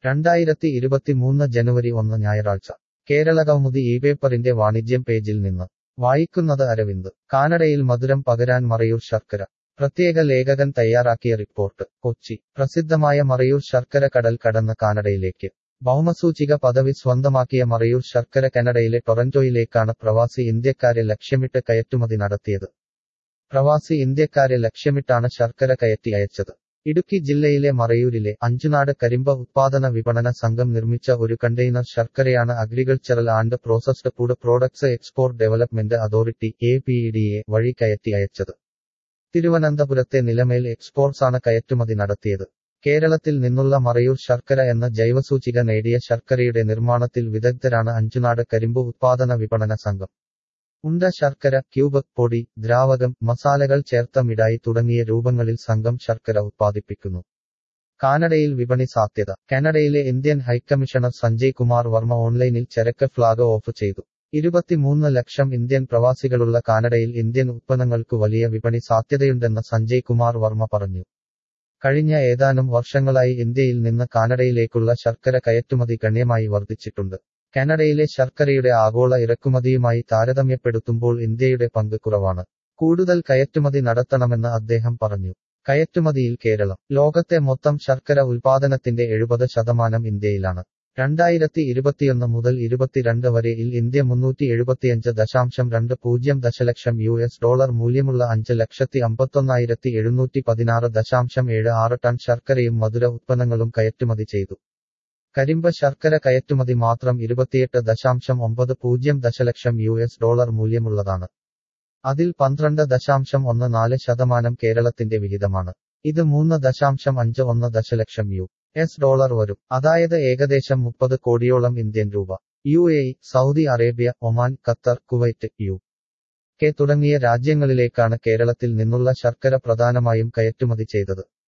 രണ്ടായിരത്തി ഇരുപത്തിമൂന്ന് ജനുവരി ഒന്ന് ഞായറാഴ്ച കേരള കൗമുദി ഈ പേപ്പറിന്റെ വാണിജ്യം പേജിൽ നിന്ന് വായിക്കുന്നത് അരവിന്ദ് കാനഡയിൽ മധുരം പകരാൻ മറയൂർ ശർക്കര പ്രത്യേക ലേഖകൻ തയ്യാറാക്കിയ റിപ്പോർട്ട് കൊച്ചി പ്രസിദ്ധമായ മറയൂർ ശർക്കര കടൽ കടന്ന് കാനഡയിലേക്ക് ഭൗമസൂചിക പദവി സ്വന്തമാക്കിയ മറയൂർ ശർക്കര കാനഡയിലെ ടൊറന്റോയിലേക്കാണ് പ്രവാസി ഇന്ത്യക്കാരെ ലക്ഷ്യമിട്ട് കയറ്റുമതി നടത്തിയത് പ്രവാസി ഇന്ത്യക്കാരെ ലക്ഷ്യമിട്ടാണ് ശർക്കര കയറ്റി അയച്ചത് ഇടുക്കി ജില്ലയിലെ മറയൂരിലെ അഞ്ചുനാട് കരിമ്പ ഉത്പാദന വിപണന സംഘം നിർമ്മിച്ച ഒരു കണ്ടെയ്നർ ശർക്കരയാണ് agricultural and processed food products export development authority A P D A വഴി കയറ്റി അയച്ചത് തിരുവനന്തപുരത്തെ നിലമേൽ എക്സ്പോർട്സാണ് കയറ്റുമതി നടത്തിയത് കേരളത്തിൽ നിന്നുള്ള മറയൂർ ശർക്കര എന്ന ജൈവസൂചിക നേടിയ ശർക്കരയുടെ നിർമ്മാണത്തിൽ വിദഗ്ധരാണ് അഞ്ചുനാട് കരിമ്പ് ഉത്പാദന വിപണന സംഘം ഉണ്ട ശർക്കര ക്യൂബ് പൊടി ദ്രാവകം മസാലകൾ ചേർത്ത മിഠായി തുടങ്ങിയ രൂപങ്ങളിൽ സംഘം ശർക്കര ഉത്പാദിപ്പിക്കുന്നു കാനഡയിൽ വിപണി സാധ്യത കാനഡയിലെ ഇന്ത്യൻ ഹൈക്കമ്മീഷണർ സഞ്ജയ് കുമാർ വർമ്മ ഓൺലൈനിൽ ചരക്ക് ഫ്ളാഗ് ഓഫ് ചെയ്തു ഇരുപത്തിമൂന്ന് ലക്ഷം ഇന്ത്യൻ പ്രവാസികളുള്ള കാനഡയിൽ ഇന്ത്യൻ ഉത്പന്നങ്ങൾക്കു വലിയ വിപണി സാധ്യതയുണ്ടെന്ന് സഞ്ജയ് കുമാർ വർമ്മ പറഞ്ഞു കഴിഞ്ഞ ഏതാനും വർഷങ്ങളായി ഇന്ത്യയിൽ നിന്ന് കാനഡയിലേക്കുള്ള ശർക്കര കയറ്റുമതി ഗണ്യമായി വർദ്ധിച്ചിട്ടുണ്ട് കാനഡയിലെ ശർക്കരയുടെ ആഗോള ഇറക്കുമതിയുമായി താരതമ്യപ്പെടുത്തുമ്പോൾ ഇന്ത്യയുടെ പങ്ക് കുറവാണ് കൂടുതൽ കയറ്റുമതി നടത്തണമെന്ന് അദ്ദേഹം പറഞ്ഞു കയറ്റുമതിയിൽ കേരളം ലോകത്തെ മൊത്തം ശർക്കര ഉൽപാദനത്തിന്റെ എഴുപത് ശതമാനം ഇന്ത്യയിലാണ് രണ്ടായിരത്തി ഇരുപത്തിയൊന്ന് മുതൽ ഇരുപത്തിരണ്ട് വരെയിൽ ഇന്ത്യ മുന്നൂറ്റി എഴുപത്തിയഞ്ച് ദശാംശം രണ്ട് പൂജ്യം ദശലക്ഷം യു എസ് ഡോളർ മൂല്യമുള്ള അഞ്ച് ലക്ഷത്തി അമ്പത്തൊന്നായിരത്തി എഴുന്നൂറ്റി പതിനാറ് ദശാംശം ഏഴ് ആറ് ടൺ ശർക്കരയും മധുര ഉത്പന്നങ്ങളും കയറ്റുമതി ചെയ്തു കരിമ്പ് ശർക്കര കയറ്റുമതി മാത്രം ഇരുപത്തിയെട്ട് ദശാംശം ഒമ്പത് പൂജ്യം ദശലക്ഷം യു എസ് ഡോളർ മൂല്യമുള്ളതാണ് അതിൽ പന്ത്രണ്ട് ദശാംശം ഒന്ന് നാല് ശതമാനം കേരളത്തിന്റെ വിഹിതമാണ് ഇത് മൂന്ന് ദശാംശം അഞ്ച് ഒന്ന് ദശലക്ഷം യു എസ് ഡോളർ വരും അതായത് ഏകദേശം മുപ്പത് കോടിയോളം ഇന്ത്യൻ രൂപ U A Saudi Arabia Oman Qatar Kuwait U K തുടങ്ങിയ രാജ്യങ്ങളിലേക്കാണ് കേരളത്തിൽ നിന്നുള്ള ശർക്കര പ്രധാനമായും കയറ്റുമതി ചെയ്തത്